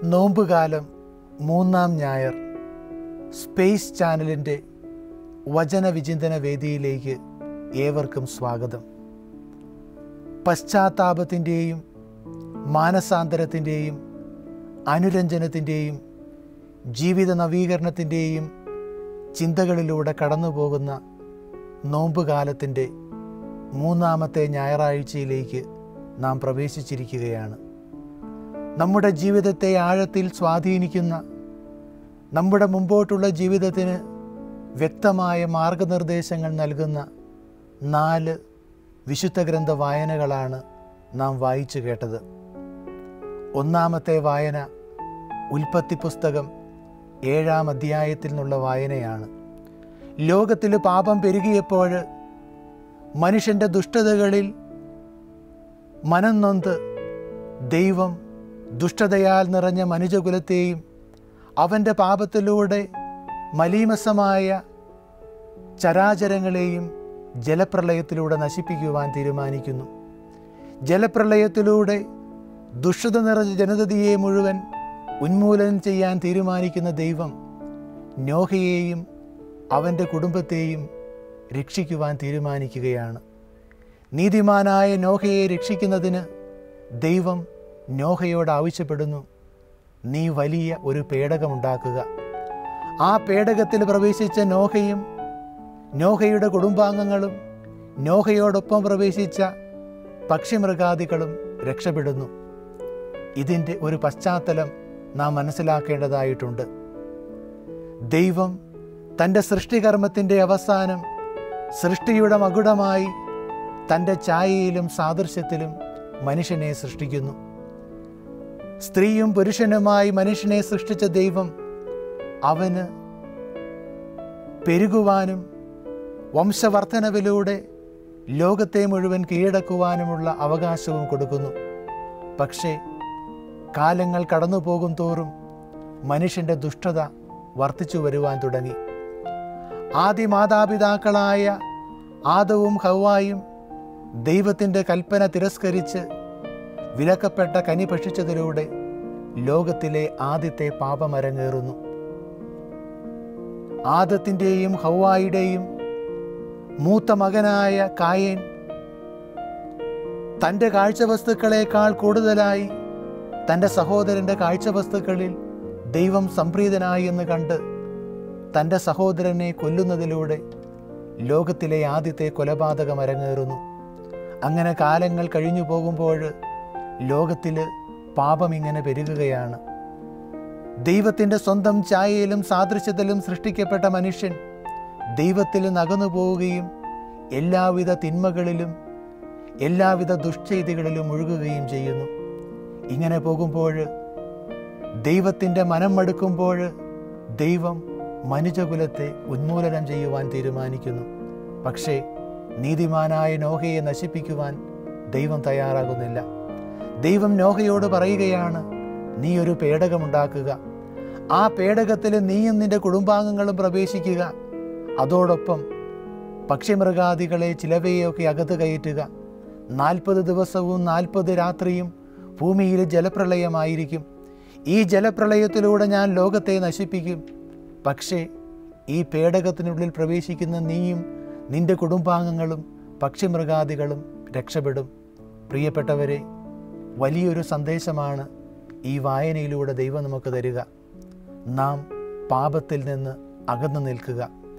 നോമ്പുകാലം മൂന്നാം ഞായർ സ്പേസ് ചാനലിൻ്റെ വചനവിചിന്തന വേദിയിലേക്ക് ഏവർക്കും സ്വാഗതം പശ്ചാത്താപത്തിൻ്റെയും മാനസാന്തരത്തിൻ്റെയും അനുരഞ്ജനത്തിൻ്റെയും ജീവിത നവീകരണത്തിൻ്റെയും ചിന്തകളിലൂടെ കടന്നുപോകുന്ന നോമ്പുകാലത്തിൻ്റെ മൂന്നാമത്തെ ഞായറാഴ്ചയിലേക്ക് നാം പ്രവേശിച്ചിരിക്കുകയാണ് നമ്മുടെ ജീവിതത്തെ ആഴത്തിൽ സ്വാധീനിക്കുന്ന നമ്മുടെ മുമ്പോട്ടുള്ള ജീവിതത്തിന് വ്യക്തമായ മാർഗനിർദ്ദേശങ്ങൾ നൽകുന്ന നാല് വിശുദ്ധ ഗ്രന്ഥ വായനകളാണ് നാം വായിച്ചു കേട്ടത് ഒന്നാമത്തെ വായന ഉൽപ്പത്തി പുസ്തകം ഏഴാം അധ്യായത്തിൽ നിന്നുള്ള വായനയാണ് ലോകത്തിൽ പാപം പെരുകിയപ്പോൾ മനുഷ്യൻ്റെ ദുഷ്ടതകളിൽ മനം നൊന്ത് ദൈവം ദുഷ്ടതയാൽ നിറഞ്ഞ മനുജകുലത്തെയും അവൻ്റെ പാപത്തിലൂടെ മലീമസമായ ചരാചരങ്ങളെയും ജലപ്രളയത്തിലൂടെ നശിപ്പിക്കുവാൻ തീരുമാനിക്കുന്നു ജലപ്രളയത്തിലൂടെ ദുഷ്ടത നിറഞ്ഞ ജനതയെ മുഴുവൻ ഉന്മൂലനം ചെയ്യാൻ തീരുമാനിക്കുന്ന ദൈവം നോഹയെയും അവൻ്റെ കുടുംബത്തെയും രക്ഷിക്കുവാൻ തീരുമാനിക്കുകയാണ് നീതിമാനായ നോഹയെ രക്ഷിക്കുന്നതിന് ദൈവം നോഹയോട് ആവശ്യപ്പെടുന്നു നീ വലിയ ഒരു പേടകമുണ്ടാക്കുക ആ പേടകത്തിൽ പ്രവേശിച്ച നോഹയും നോഹയുടെ കുടുംബാംഗങ്ങളും നോഹയോടൊപ്പം പ്രവേശിച്ച പക്ഷിമൃഗാദികളും രക്ഷപ്പെടുന്നു ഇതിൻ്റെ ഒരു പശ്ചാത്തലം നാം മനസ്സിലാക്കേണ്ടതായിട്ടുണ്ട് ദൈവം തൻ്റെ സൃഷ്ടികർമ്മത്തിൻ്റെ അവസാനം സൃഷ്ടിയുടെ മകുടമായി തൻ്റെ ഛായയിലും സാദൃശ്യത്തിലും മനുഷ്യനെ സൃഷ്ടിക്കുന്നു സ്ത്രീയും പുരുഷനുമായി മനുഷ്യനെ സൃഷ്ടിച്ച ദൈവം അവന് പെരുകുവാനും വംശവർദ്ധനവിലൂടെ ലോകത്തെ മുഴുവൻ കീഴടക്കുവാനുമുള്ള അവകാശവും കൊടുക്കുന്നു പക്ഷേ കാലങ്ങൾ കടന്നു പോകും തോറും മനുഷ്യൻ്റെ ദുഷ്ടത വർദ്ധിച്ചു വരുവാൻ തുടങ്ങി ആദ്യ മാതാപിതാക്കളായ ആദവും ഹവായും ദൈവത്തിൻ്റെ കൽപ്പന തിരസ്കരിച്ച് വിലക്കപ്പെട്ട കനി ഭക്ഷിച്ചതിലൂടെ ലോകത്തിലെ ആദ്യത്തെ പാപമരങ്ങേറുന്നു ആദത്തിൻ്റെയും ഹവായുടെയും മൂത്ത മകനായ കായൻ തൻ്റെ കാഴ്ചവസ്തുക്കളേക്കാൾ കൂടുതലായി തൻ്റെ സഹോദരൻ്റെ കാഴ്ചവസ്തുക്കളിൽ ദൈവം സംപ്രീതനായി എന്ന് കണ്ട് തൻ്റെ സഹോദരനെ കൊല്ലുന്നതിലൂടെ ലോകത്തിലെ ആദ്യത്തെ കൊലപാതകം അരങ്ങേറുന്നു അങ്ങനെ കാലങ്ങൾ കഴിഞ്ഞു പോകുമ്പോൾ ലോകത്തിൽ പാപം ഇങ്ങനെ പെരുകുകയാണ് ദൈവത്തിൻ്റെ സ്വന്തം ഛായയിലും സാദൃശ്യത്തിലും സൃഷ്ടിക്കപ്പെട്ട മനുഷ്യൻ ദൈവത്തിൽ നകന്നു പോവുകയും എല്ലാവിധ തിന്മകളിലും എല്ലാവിധ ദുഷ്ചെയ്തികളിലും മുഴുകുകയും ചെയ്യുന്നു ഇങ്ങനെ പോകുമ്പോൾ ദൈവത്തിൻ്റെ മനം മടുക്കുമ്പോൾ ദൈവം മനുജകുലത്തെ ഉന്മൂലനം ചെയ്യുവാൻ തീരുമാനിക്കുന്നു പക്ഷേ നീതിമാനായ നോഹയെ നശിപ്പിക്കുവാൻ ദൈവം തയ്യാറാകുന്നില്ല ദൈവം നോഹയോട് പറയുകയാണ് നീ ഒരു പേടകമുണ്ടാക്കുക ആ പേടകത്തിൽ നീയും നിന്റെ കുടുംബാംഗങ്ങളും പ്രവേശിക്കുക അതോടൊപ്പം പക്ഷിമൃഗാദികളെ ചിലവയൊക്കെ അകത്ത് കയറ്റുക നാൽപ്പത് ദിവസവും നാൽപ്പത് രാത്രിയും ഭൂമിയിൽ ജലപ്രളയമായിരിക്കും ഈ ജലപ്രളയത്തിലൂടെ ഞാൻ ലോകത്തെ നശിപ്പിക്കും പക്ഷേ ഈ പേടകത്തിനുള്ളിൽ പ്രവേശിക്കുന്ന നീയും നിന്റെ കുടുംബാംഗങ്ങളും പക്ഷിമൃഗാദികളും രക്ഷപ്പെടും പ്രിയപ്പെട്ടവരെ വലിയൊരു സന്ദേശമാണ് ഈ വായനയിലൂടെ ദൈവം നമുക്ക് തരിക നാം പാപത്തിൽ നിന്ന് അകന്നു നിൽക്കുക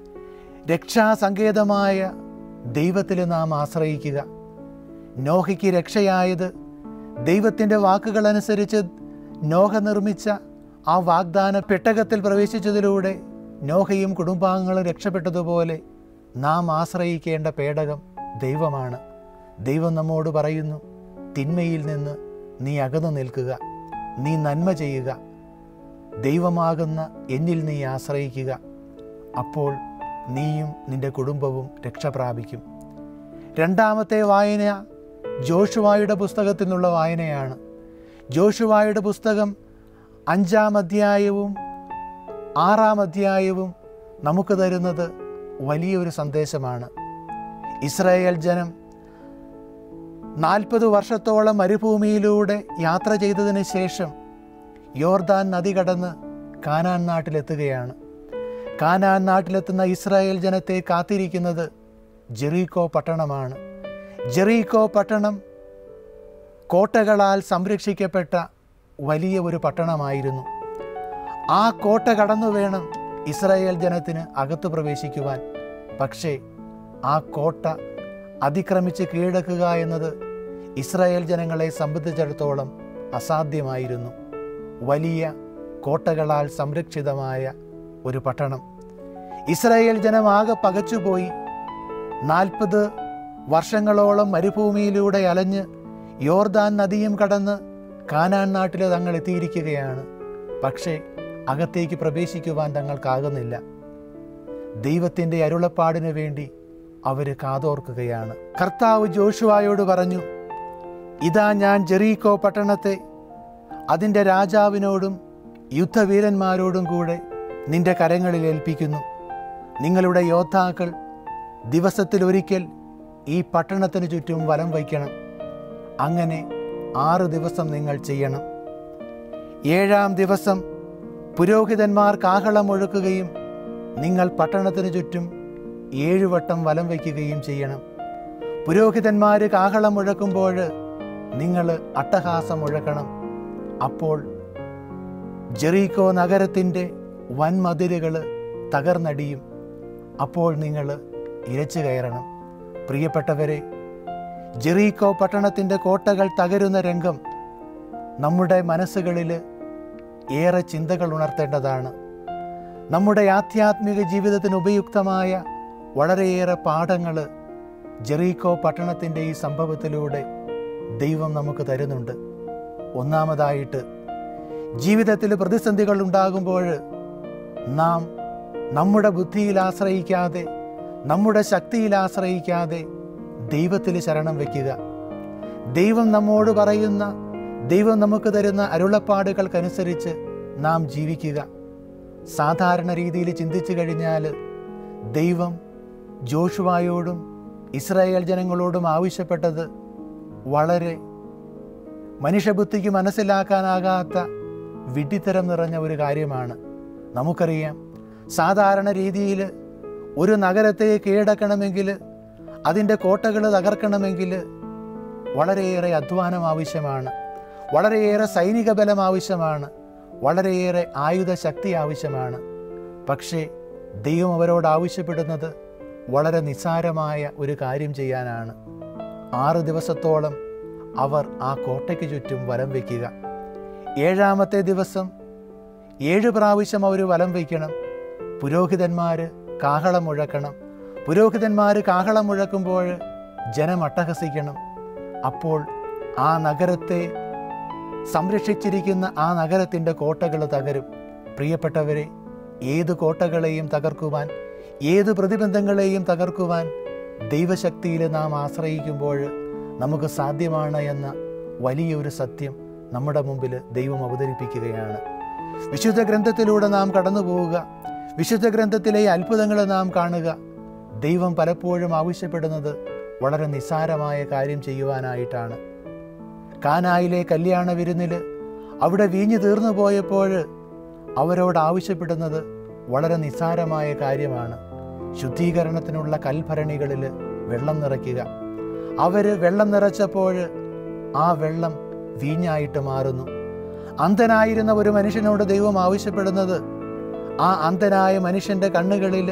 രക്ഷാസങ്കേതമായ ദൈവത്തിൽ നാം ആശ്രയിക്കുക നോഹയ്ക്ക് രക്ഷയായത് ദൈവത്തിൻ്റെ വാക്കുകളനുസരിച്ച് നോഹ നിർമ്മിച്ച ആ വാഗ്ദാന പെട്ടകത്തിൽ പ്രവേശിച്ചതിലൂടെ നോഹയും കുടുംബാംഗങ്ങളും രക്ഷപ്പെട്ടതുപോലെ നാം ആശ്രയിക്കേണ്ട പേടകം ദൈവമാണ് ദൈവം നമ്മോട് പറയുന്നു തിന്മയിൽ നിന്ന് നീ അകന്നു നിൽക്കുക നീ നന്മ ചെയ്യുക ദൈവമാകുന്ന എന്നിൽ നീ ആശ്രയിക്കുക അപ്പോൾ നീയും നിന്റെ കുടുംബവും രക്ഷ പ്രാപിക്കും രണ്ടാമത്തെ വായന ജോഷുവായുടെ പുസ്തകത്തിൽ നിന്നുള്ള വായനയാണ് ജോഷുവായുടെ പുസ്തകം അഞ്ചാം അധ്യായവും ആറാം അധ്യായവും നമുക്ക് തരുന്നത് വലിയൊരു സന്ദേശമാണ് ഇസ്രായേൽ ജനം നാൽപ്പത് വർഷത്തോളം മരുഭൂമിയിലൂടെ യാത്ര ചെയ്തതിന് ശേഷം യോർദാൻ നദി കടന്ന് കാനാൻ നാട്ടിലെത്തുകയാണ് കാനാൻ നാട്ടിലെത്തുന്ന ഇസ്രായേൽ ജനത്തെ കാത്തിരിക്കുന്നത് ജെറീക്കോ പട്ടണമാണ് ജെറീക്കോ പട്ടണം കോട്ടകളാൽ സംരക്ഷിക്കപ്പെട്ട വലിയ ഒരു പട്ടണമായിരുന്നു ആ കോട്ട കടന്നു വേണം ഇസ്രായേൽ ജനത്തിന് അകത്ത് പ്രവേശിക്കുവാൻ പക്ഷേ ആ കോട്ട അതിക്രമിച്ച് കീഴടക്കുക എന്നത് ഇസ്രായേൽ ജനങ്ങളെ സംബന്ധിച്ചിടത്തോളം അസാധ്യമായിരുന്നു വലിയ കോട്ടകളാൽ സംരക്ഷിതമായ ഒരു പട്ടണം ഇസ്രായേൽ ജനം ആകെ പകച്ചുപോയി നാൽപ്പത് വർഷങ്ങളോളം മരുഭൂമിയിലൂടെ അലഞ്ഞ് യോർദാൻ നദിയും കടന്ന് കാനാൻ നാട്ടിൽ തങ്ങൾ എത്തിയിരിക്കുകയാണ് പക്ഷേ അകത്തേക്ക് പ്രവേശിക്കുവാൻ തങ്ങൾക്കാകുന്നില്ല ദൈവത്തിൻ്റെ അരുളപ്പാടിന് വേണ്ടി അവർ കാതോർക്കുകയാണ് കർത്താവ് ജോഷുവായോട് പറഞ്ഞു ഇതാ ഞാൻ ജെറീക്കോ പട്ടണത്തെ അതിൻ്റെ രാജാവിനോടും യുദ്ധവീരന്മാരോടും കൂടെ നിന്റെ കരങ്ങളിൽ ഏൽപ്പിക്കുന്നു നിങ്ങളുടെ യോദ്ധാക്കൾ ദിവസത്തിലൊരിക്കൽ ഈ പട്ടണത്തിന് ചുറ്റും വലം വയ്ക്കണം അങ്ങനെ ആറ് ദിവസം നിങ്ങൾ ചെയ്യണം ഏഴാം ദിവസം പുരോഹിതന്മാർ കാഹളം ഒഴുക്കുകയും നിങ്ങൾ പട്ടണത്തിന് ചുറ്റും ഏഴുവട്ടം വലം വയ്ക്കുകയും ചെയ്യണം പുരോഹിതന്മാർ കാഹളം മുഴക്കുമ്പോൾ നിങ്ങൾ അട്ടഹാസം മുഴക്കണം അപ്പോൾ ജെറീക്കോ നഗരത്തിൻ്റെ വൻമതിലുകൾ തകർന്നടിയും അപ്പോൾ നിങ്ങൾ ഇരച്ചു കയറണം പ്രിയപ്പെട്ടവരെ ജെറീക്കോ പട്ടണത്തിൻ്റെ കോട്ടകൾ തകരുന്ന രംഗം നമ്മുടെ മനസ്സുകളിൽ ഏറെ ചിന്തകൾ ഉണർത്തേണ്ടതാണ് നമ്മുടെ ആധ്യാത്മിക ജീവിതത്തിന് ഉപയുക്തമായ വളരെയേറെ പാഠങ്ങൾ ജെറീക്കോ പട്ടണത്തിൻ്റെ ഈ സംഭവത്തിലൂടെ ദൈവം നമുക്ക് തരുന്നുണ്ട് ഒന്നാമതായിട്ട് ജീവിതത്തിൽ പ്രതിസന്ധികൾ ഉണ്ടാകുമ്പോൾ നാം നമ്മുടെ ബുദ്ധിയിൽ ആശ്രയിക്കാതെ നമ്മുടെ ശക്തിയിൽ ആശ്രയിക്കാതെ ദൈവത്തിൽ ശരണം വയ്ക്കുക ദൈവം നമ്മോട് പറയുന്ന ദൈവം നമുക്ക് തരുന്ന അരുളപ്പാടുകൾക്കനുസരിച്ച് നാം ജീവിക്കുക സാധാരണ രീതിയിൽ ചിന്തിച്ചു കഴിഞ്ഞാൽ ദൈവം ജോഷുവായോടും ഇസ്രായേൽ ജനങ്ങളോടും ആവശ്യപ്പെട്ടത് വളരെ മനുഷ്യബുദ്ധിക്ക് മനസ്സിലാക്കാനാകാത്ത വിഡ്ഢിത്തരം നിറഞ്ഞ ഒരു കാര്യമാണ് നമുക്കറിയാം സാധാരണ രീതിയിൽ ഒരു നഗരത്തെ കീഴടക്കണമെങ്കിൽ അതിൻ്റെ കോട്ടകൾ തകർക്കണമെങ്കിൽ വളരെയേറെ അധ്വാനം ആവശ്യമാണ് വളരെയേറെ സൈനിക ബലം ആവശ്യമാണ് വളരെയേറെ ആയുധ ശക്തി ആവശ്യമാണ് പക്ഷേ ദൈവം അവരോട് ആവശ്യപ്പെടുന്നത് വളരെ നിസ്സാരമായ ഒരു കാര്യം ചെയ്യാനാണ് ആറ് ദിവസത്തോളം അവർ ആ കോട്ടയ്ക്ക് ചുറ്റും വലം വയ്ക്കുക ഏഴാമത്തെ ദിവസം ഏഴ് പ്രാവശ്യം അവർ വലം വയ്ക്കണം പുരോഹിതന്മാർ കാഹളം മുഴക്കണം പുരോഹിതന്മാർ കാഹളം മുഴക്കുമ്പോൾ ജനം അട്ടഹസിക്കണം അപ്പോൾ ആ നഗരത്തെ സംരക്ഷിച്ചിരിക്കുന്ന ആ നഗരത്തിൻ്റെ കോട്ടകൾ തകരും പ്രിയപ്പെട്ടവരെ ഏത് കോട്ടകളെയും തകർക്കുവാൻ ഏത് പ്രതിബന്ധങ്ങളെയും തകർക്കുവാൻ ദൈവശക്തിയിൽ നാം ആശ്രയിക്കുമ്പോൾ നമുക്ക് സാധ്യമാണ് എന്ന വലിയൊരു സത്യം നമ്മുടെ മുമ്പിൽ ദൈവം അവതരിപ്പിക്കുകയാണ് വിശുദ്ധ ഗ്രന്ഥത്തിലൂടെ നാം കടന്നു പോവുക വിശുദ്ധ ഗ്രന്ഥത്തിലെ അത്ഭുതങ്ങൾ നാം കാണുക ദൈവം പലപ്പോഴും ആവശ്യപ്പെടുന്നത് വളരെ നിസ്സാരമായ കാര്യം ചെയ്യുവാനായിട്ടാണ് കാനായിലെ കല്യാണ വിരുന്നിൽ അവിടെ വീഞ്ഞു തീർന്നു പോയപ്പോൾ അവരോട് ആവശ്യപ്പെടുന്നത് വളരെ നിസ്സാരമായ കാര്യമാണ് ശുദ്ധീകരണത്തിനുള്ള കൽഭരണികളിൽ വെള്ളം നിറയ്ക്കുക അവർ വെള്ളം നിറച്ചപ്പോൾ ആ വെള്ളം വീഞ്ഞായിട്ട് മാറുന്നു അന്ധനായിരുന്ന ഒരു മനുഷ്യനോട് ദൈവം ആവശ്യപ്പെടുന്നത് ആ അന്ധനായ മനുഷ്യൻ്റെ കണ്ണുകളിൽ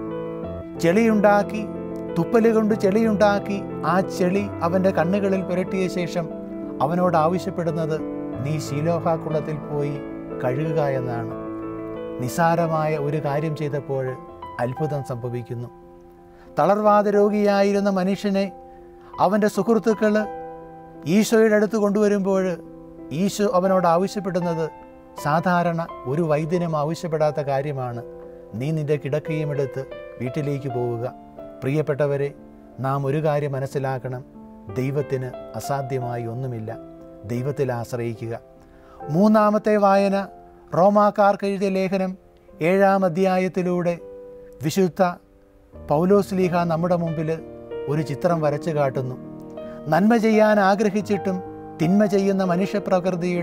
ചെളിയുണ്ടാക്കി തുപ്പല് കൊണ്ട് ചെളിയുണ്ടാക്കി ആ ചെളി അവൻ്റെ കണ്ണുകളിൽ പുരട്ടിയ ശേഷം അവനോട് ആവശ്യപ്പെടുന്നത് നീ ശീലോഹാക്കുളത്തിൽ പോയി കഴുകുക എന്നാണ് നിസാരമായ ഒരു കാര്യം ചെയ്തപ്പോൾ അത്ഭുതം സംഭവിക്കുന്നു തളർവാദ രോഗിയായിരുന്ന മനുഷ്യനെ അവൻ്റെ സുഹൃത്തുക്കൾ ഈശോയുടെ അടുത്ത് കൊണ്ടുവരുമ്പോൾ ഈശോ അവനോട് ആവശ്യപ്പെടുന്നത് സാധാരണ ഒരു വൈദ്യനും ആവശ്യപ്പെടാത്ത കാര്യമാണ് നീ നിന്റെ കിടക്കയും എടുത്ത് വീട്ടിലേക്ക് പോവുക പ്രിയപ്പെട്ടവരെ നാം ഒരു കാര്യം മനസ്സിലാക്കണം ദൈവത്തിന് അസാധ്യമായി ഒന്നുമില്ല ദൈവത്തിൽ ആശ്രയിക്കുക മൂന്നാമത്തെ വായന റോമാക്കാർക്ക് എഴുതിയ ലേഖനം ഏഴാം അധ്യായത്തിലൂടെ വിശുദ്ധ പൗലോസ്ലീഹ നമ്മുടെ മുമ്പിൽ ഒരു ചിത്രം വരച്ചു കാട്ടുന്നു നന്മ ചെയ്യാൻ ആഗ്രഹിച്ചിട്ടും തിന്മ ചെയ്യുന്ന മനുഷ്യപ്രകൃതിയുടെ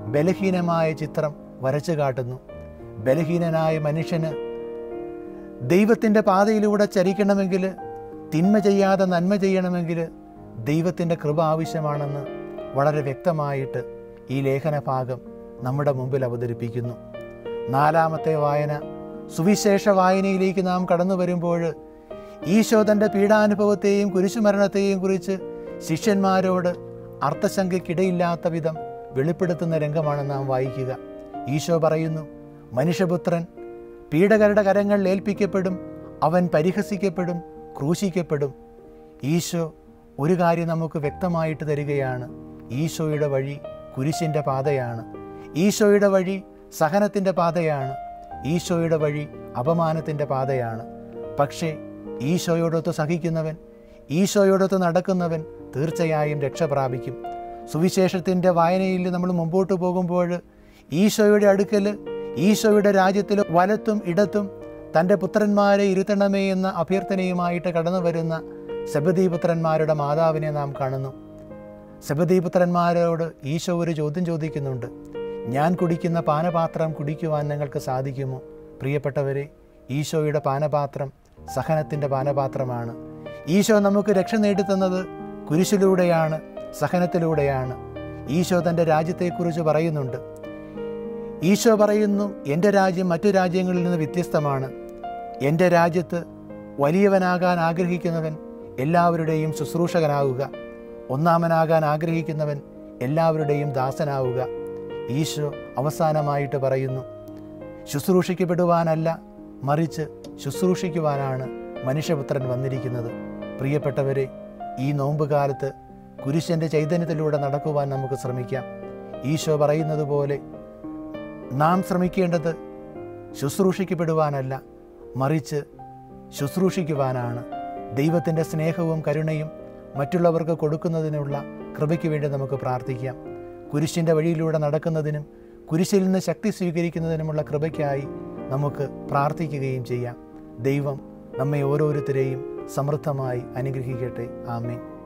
ബലഹീനമായ ചിത്രം വരച്ചു കാട്ടുന്നു ബലഹീനനായ മനുഷ്യന് ദൈവത്തിൻ്റെ പാതയിലൂടെ ചരിക്കണമെങ്കിൽ തിന്മ ചെയ്യാതെ നന്മ ചെയ്യണമെങ്കിൽ ദൈവത്തിൻ്റെ കൃപ ആവശ്യമാണെന്ന് വളരെ വ്യക്തമായിട്ട് ഈ ലേഖന ഭാഗം നമ്മുടെ മുമ്പിൽ അവതരിപ്പിക്കുന്നു നാലാമത്തെ വായന സുവിശേഷ വായനയിലേക്ക് നാം കടന്നു വരുമ്പോൾ ഈശോ തൻ്റെ പീഡാനുഭവത്തെയും കുരിശുമരണത്തെയും കുറിച്ച് ശിഷ്യന്മാരോട് അർത്ഥശങ്കയ്ക്കിടയില്ലാത്ത വിധം വെളിപ്പെടുത്തുന്ന രംഗമാണ് നാം വായിക്കുക ഈശോ പറയുന്നു മനുഷ്യപുത്രൻ പീഡകരുടെ കരങ്ങളിൽ ഏൽപ്പിക്കപ്പെടും അവൻ പരിഹസിക്കപ്പെടും ക്രൂശിക്കപ്പെടും ഈശോ ഒരു കാര്യം നമുക്ക് വ്യക്തമായിട്ട് തരികയാണ് ഈശോയുടെ വഴി കുരിശിൻ്റെ പാതയാണ് ഈശോയുടെ വഴി സഹനത്തിൻ്റെ പാതയാണ് ഈശോയുടെ വഴി അപമാനത്തിൻ്റെ പാതയാണ് പക്ഷേ ഈശോയോടൊത്ത് സഹിക്കുന്നവൻ ഈശോയോടൊത്ത് നടക്കുന്നവൻ തീർച്ചയായും രക്ഷ പ്രാപിക്കും സുവിശേഷത്തിൻ്റെ വായനയിൽ നമ്മൾ മുമ്പോട്ട് പോകുമ്പോൾ ഈശോയുടെ അടുക്കൽ ഈശോയുടെ രാജ്യത്തിൽ വലത്തും ഇടത്തും തൻ്റെ പുത്രന്മാരെ ഇരുത്തണമേ എന്ന അഭ്യർത്ഥനയുമായിട്ട് കടന്നു വരുന്ന സബദീപുത്രന്മാരുടെ മാതാവിനെ നാം കാണുന്നു സബദീപുത്രന്മാരോട് ഈശോ ഒരു ചോദ്യം ചോദിക്കുന്നുണ്ട് ഞാൻ കുടിക്കുന്ന പാനപാത്രം കുടിക്കുവാൻ നിങ്ങൾക്ക് സാധിക്കുമോ പ്രിയപ്പെട്ടവരെ ഈശോയുടെ പാനപാത്രം സഹനത്തിൻ്റെ പാനപാത്രമാണ് ഈശോ നമുക്ക് രക്ഷ നേടിത്തന്നത് കുരിശിലൂടെയാണ് സഹനത്തിലൂടെയാണ് ഈശോ തൻ്റെ രാജ്യത്തെക്കുറിച്ച് പറയുന്നുണ്ട് ഈശോ പറയുന്നു എൻ്റെ രാജ്യം മറ്റു രാജ്യങ്ങളിൽ നിന്ന് വ്യത്യസ്തമാണ് എൻ്റെ രാജ്യത്ത് വലിയവനാകാൻ ആഗ്രഹിക്കുന്നവൻ എല്ലാവരുടെയും ശുശ്രൂഷകനാവുക ഒന്നാമനാകാൻ ആഗ്രഹിക്കുന്നവൻ എല്ലാവരുടെയും ദാസനാവുക ഈശോ അവസാനമായിട്ട് പറയുന്നു ശുശ്രൂഷിക്കപ്പെടുവാനല്ല മറിച്ച് ശുശ്രൂഷിക്കുവാനാണ് മനുഷ്യപുത്രൻ വന്നിരിക്കുന്നത് പ്രിയപ്പെട്ടവരെ ഈ നോമ്പുകാലത്ത് കുരിശൻ്റെ ചൈതന്യത്തിലൂടെ നടക്കുവാൻ നമുക്ക് ശ്രമിക്കാം ഈശോ പറയുന്നത് പോലെ നാം ശ്രമിക്കേണ്ടത് ശുശ്രൂഷിക്കപ്പെടുവാനല്ല മറിച്ച് ശുശ്രൂഷിക്കുവാനാണ് ദൈവത്തിൻ്റെ സ്നേഹവും കരുണയും മറ്റുള്ളവർക്ക് കൊടുക്കുന്നതിനുള്ള കൃപയ്ക്ക് വേണ്ടി നമുക്ക് പ്രാർത്ഥിക്കാം കുരിശിൻ്റെ വഴിയിലൂടെ നടക്കുന്നതിനും കുരിശിൽ നിന്ന് ശക്തി സ്വീകരിക്കുന്നതിനുമുള്ള കൃപയ്ക്കായി നമുക്ക് പ്രാർത്ഥിക്കുകയും ചെയ്യാം ദൈവം നമ്മെ ഓരോരുത്തരെയും സമൃദ്ധമായി അനുഗ്രഹിക്കട്ടെ ആമേൻ